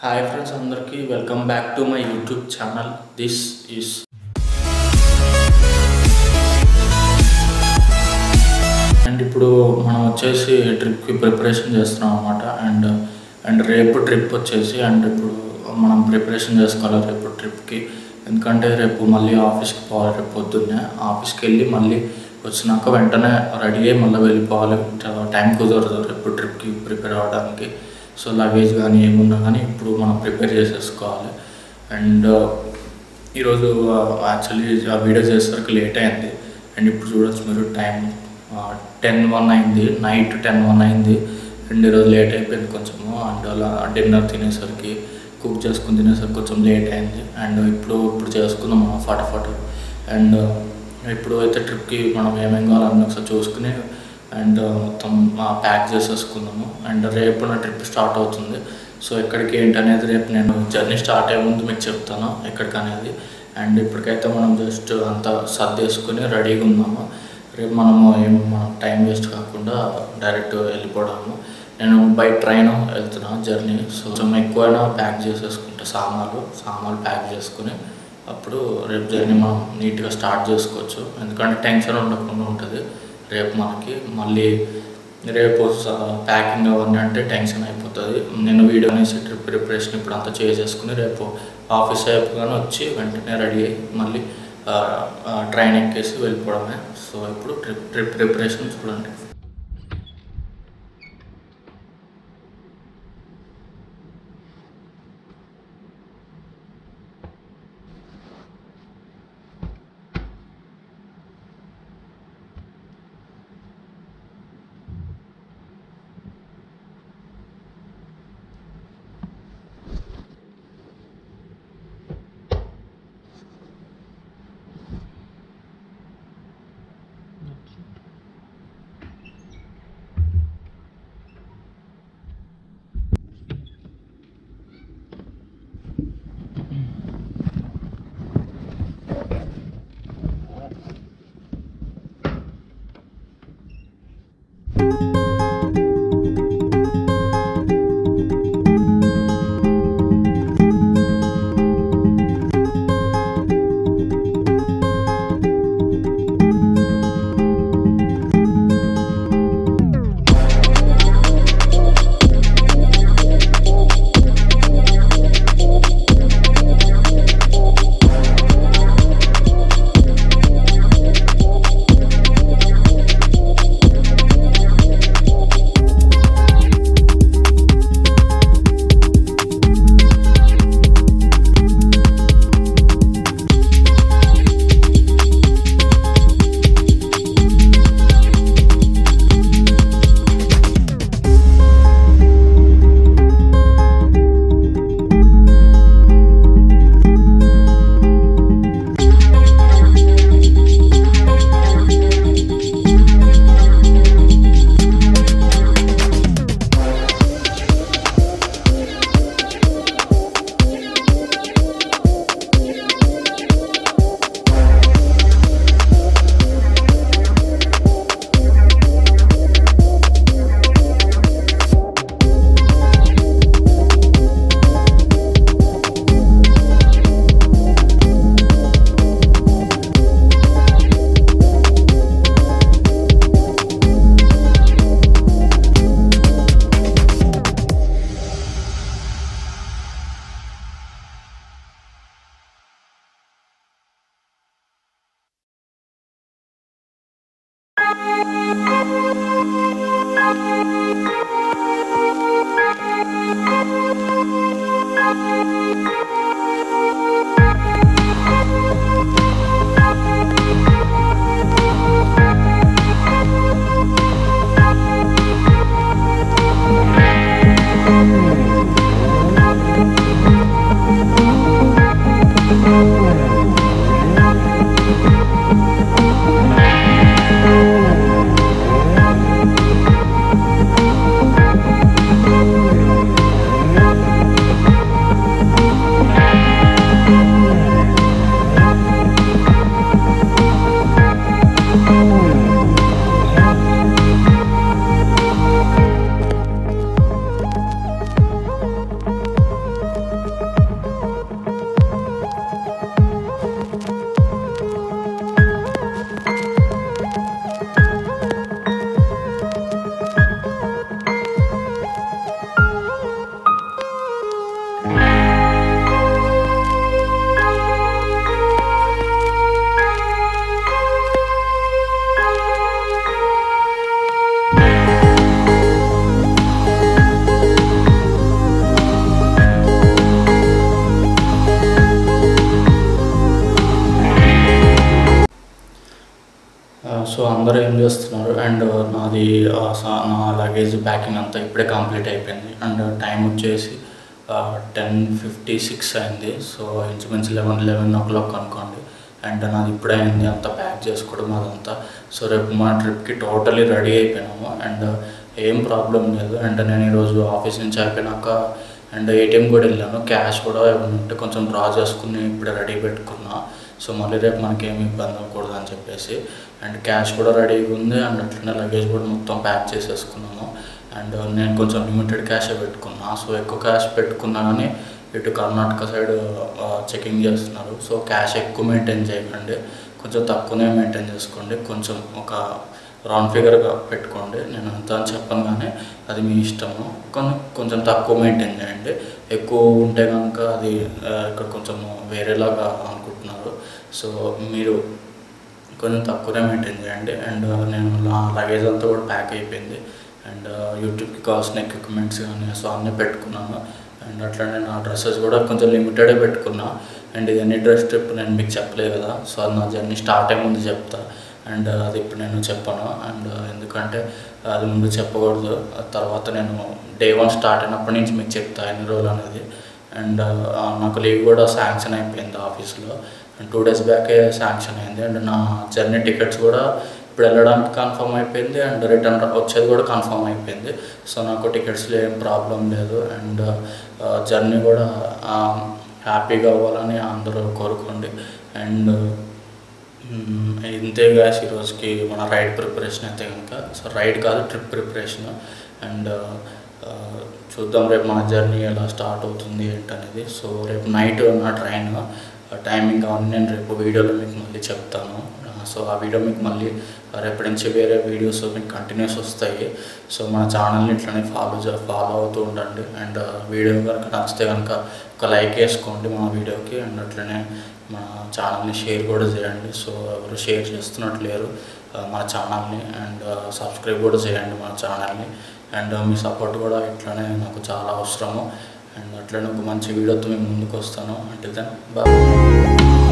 hi friends అందరికీ welcome back to my YouTube channel this is and ఇప్పుడు మనం వచ్చేసి ట్రిప్కి ప్రిపరేషన్ చేస్తున్నాం అనమాట అండ్ అండ్ రేపు ట్రిప్ వచ్చేసి అండ్ ఇప్పుడు మనం ప్రిపరేషన్ చేసుకోవాలి రేపు ట్రిప్కి ఎందుకంటే రేపు మళ్ళీ ఆఫీస్కి పోవాలి రేపు పొద్దున్నే ఆఫీస్కి వెళ్ళి మళ్ళీ వచ్చినాక వెంటనే రెడీ అయ్యి మళ్ళీ వెళ్ళిపోవాలి టైం కుదరదు రేపు ట్రిప్కి ప్రిపేర్ అవ్వడానికి సో లగేజ్ కానీ ఏమున్నా కానీ ఇప్పుడు మనం ప్రిపేర్ చేసేసుకోవాలి అండ్ ఈరోజు యాక్చువల్లీ ఆ వీడియో చేసేసరికి లేట్ అయింది అండ్ ఇప్పుడు చూడొచ్చు మీరు టైం టెన్ వన్ అయింది నైట్ టెన్ వన్ అయింది అండ్ ఈరోజు లేట్ అయిపోయింది కొంచెము అండ్ అలా డిన్నర్ తినేసరికి కుక్ చేసుకుని తినేసరికి కొంచెం లేట్ అయింది అండ్ ఇప్పుడు ఇప్పుడు చేసుకుందాం మనం ఫటాఫట్ అండ్ ఇప్పుడు అయితే ట్రిప్కి మనం ఏమేమి కావాలని ఒకసారి చూసుకుని అండ్ మొత్తం ప్యాక్ చేసేసుకుందాము అండ్ రేపు నా ట్రిప్ స్టార్ట్ అవుతుంది సో ఎక్కడికి ఏంటి అనేది రేపు నేను జర్నీ స్టార్ట్ అయ్యే ముందు మీకు చెప్తాను ఎక్కడికి అనేది అండ్ ఇప్పటికైతే మనం జస్ట్ అంతా సర్దేసుకుని రెడీగా ఉన్నాము రేపు మనము ఏం మనం టైం వేస్ట్ కాకుండా డైరెక్ట్ వెళ్ళిపోవడము నేను బై ట్రైన్ వెళ్తున్నా జర్నీ సో కొంచెం ఎక్కువైనా ప్యాక్ చేసేసుకుంటా సామాన్లు సామాన్లు ప్యాక్ చేసుకుని అప్పుడు రేపు జర్నీ మనం నీట్గా స్టార్ట్ చేసుకోవచ్చు ఎందుకంటే టెన్షన్ ఉండకుండా ఉంటుంది రేపు మనకి మళ్ళీ రేపు ప్యాకింగ్ అవన్నీ అంటే టెన్షన్ అయిపోతుంది నేను వీడియో అనేసి ట్రిప్ ప్రిపరేషన్ ఇప్పుడు అంతా చేసేసుకుని రేపు ఆఫీస్ అయిపోగానే వచ్చి వెంటనే రెడీ అయ్యి మళ్ళీ ట్రైన్ ఎక్కేసి వెళ్ళిపోవడమే సో ఇప్పుడు ట్రిప్ ట్రిప్ ప్రిపరేషన్ చూడండి సో అందరూ ఏం చేస్తున్నారు అండ్ నాది ఆ, స- నా లగేజ్ ప్యాకింగ్ అంతా ఇప్పుడే కంప్లీట్ అయిపోయింది అండ్ టైం వచ్చేసి టెన్ ఫిఫ్టీ సిక్స్ అయింది సో ఇంచుమించు లెవెన్ లెవెన్ ఓ క్లాక్ అనుకోండి అండ్ నాది ఇప్పుడే అయింది అంతా ప్యాక్ చేసుకోవడం అదంతా సో రేపు మా ట్రిప్కి టోటలీ రెడీ అయిపోయినాము అండ్ ఏం ప్రాబ్లం లేదు అండ్ నేను ఈరోజు ఆఫీస్ నుంచి అయిపోయినాక అండ్ ఏటీఎం కూడా వెళ్ళాను క్యాష్ కూడా ఏమైనా ఉంటే కొంచెం డ్రా చేసుకుని ఇప్పుడే రెడీ పెట్టుకున్నా సో మళ్ళీ రేపు మనకి ఏమి ఇబ్బంది అవ్వకూడదు అని చెప్పేసి అండ్ క్యాష్ కూడా రెడీగా ఉంది అండ్ అట్లనే లగేజ్ కూడా మొత్తం ప్యాక్ చేసేసుకున్నాము అండ్ నేను కొంచెం లిమిటెడ్ క్యాషే పెట్టుకున్నా సో ఎక్కువ క్యాష్ పెట్టుకున్నా కానీ ఇటు కర్ణాటక సైడ్ చెకింగ్ చేస్తున్నారు సో క్యాష్ ఎక్కువ మెయింటైన్ చేయకండి కొంచెం తక్కువనే మెయింటైన్ చేసుకోండి కొంచెం ఒక రౌండ్ ఫిగర్గా పెట్టుకోండి నేను అంత అని చెప్పను కానీ అది మీ ఇష్టము కానీ కొంచెం తక్కువ మెయింటైన్ చేయండి ఎక్కువ ఉంటే కనుక అది ఆ, ఇక్కడ కొంచెం వేరేలాగా అనుకుంటున్నారు సో మీరు కొంచెం తక్కువనే మెయింటైన్ చేయండి అండ్ నేను నా లగేజ్ అంతా కూడా ప్యాక్ అయిపోయింది అండ్ యూట్యూబ్కి కావాల్సిన ఎక్విప్మెంట్స్ కానీ సో అన్నీ పెట్టుకున్నాను అండ్ అట్లనే నా డ్రెస్సెస్ కూడా కొంచెం లిమిటెడే పెట్టుకున్నా అండ్ ఇది ఎన్ని డ్రెస్ ట్రిప్ నేను మీకు చెప్పలేదు కదా సో అది నా జర్నీ స్టార్ట్ అయ్యే ముందు చెప్తా అండ్ అది ఇప్పుడు నేను చెప్పాను అండ్ ఎందుకంటే అది ముందు చెప్పకూడదు ఆ తర్వాత నేను డే వన్ స్టార్ట్ అయినప్పటి నుంచి మీకు చెప్తా ఎన్ని రోజులు అనేది అండ్ ఆ, నాకు లీవ్ కూడా శాంక్షన్ అయిపోయింది ఆఫీస్లో అండ్ టూ డేస్ బ్యాకే శాంక్షన్ అయింది అండ్ నా జర్నీ టికెట్స్ కూడా ఇప్పుడు వెళ్ళడానికి కన్ఫర్మ్ అయిపోయింది అండ్ రిటర్న్ వచ్చేది కూడా కన్ఫర్మ్ అయిపోయింది సో నాకు టికెట్స్లో ఏం ప్రాబ్లం లేదు అండ్ జర్నీ కూడా హ్యాపీగా అవ్వాలని అందరూ కోరుకోండి అండ్ మ్మ్, ఇంతే గాయస్ ఈరోజుకి మన రైడ్ ప్రిపరేషన్ అయితే కనుక సో రైడ్ కాదు ట్రిప్ ప్రిపరేషన్ అండ్ ఆ, చూద్దాం రేపు మన జర్నీ ఎలా స్టార్ట్ అవుతుంది ఏంటనేది సో రేపు నైట్ నా ట్రైన్ టైమింగ్ అవన్నీ నేను రేపు వీడియోలో మీకు మళ్ళీ చెప్తాను ఆ, సో ఆ వీడియో మీకు మళ్ళీ రేపటి నుంచి వేరే వీడియోస్ మీకు కంటిన్యూస్ వస్తాయి సో మన ఛానల్ని ఇట్లనే ఫాలో చే ఫాలో అవుతూ ఉండండి అండ్ వీడియో కనుక నచ్చితే కనుక ఒక లైక్ వేసుకోండి మన వీడియోకి అండ్ అట్లనే మన ఛానల్ని షేర్ కూడా చేయండి సో ఎవరు షేర్ చేస్తున్నట్టు లేరు ఆ, మన ఛానల్ని అండ్ సబ్స్క్రైబ్ కూడా చేయండి మన ఛానల్ని అండ్ మీ సపోర్ట్ కూడా ఇట్లనే నాకు చాలా అవసరము అండ్ అట్లనే ఒక మంచి వీడియోతో మేము ముందుకు వస్తాను అంటే దెన్ బాయ్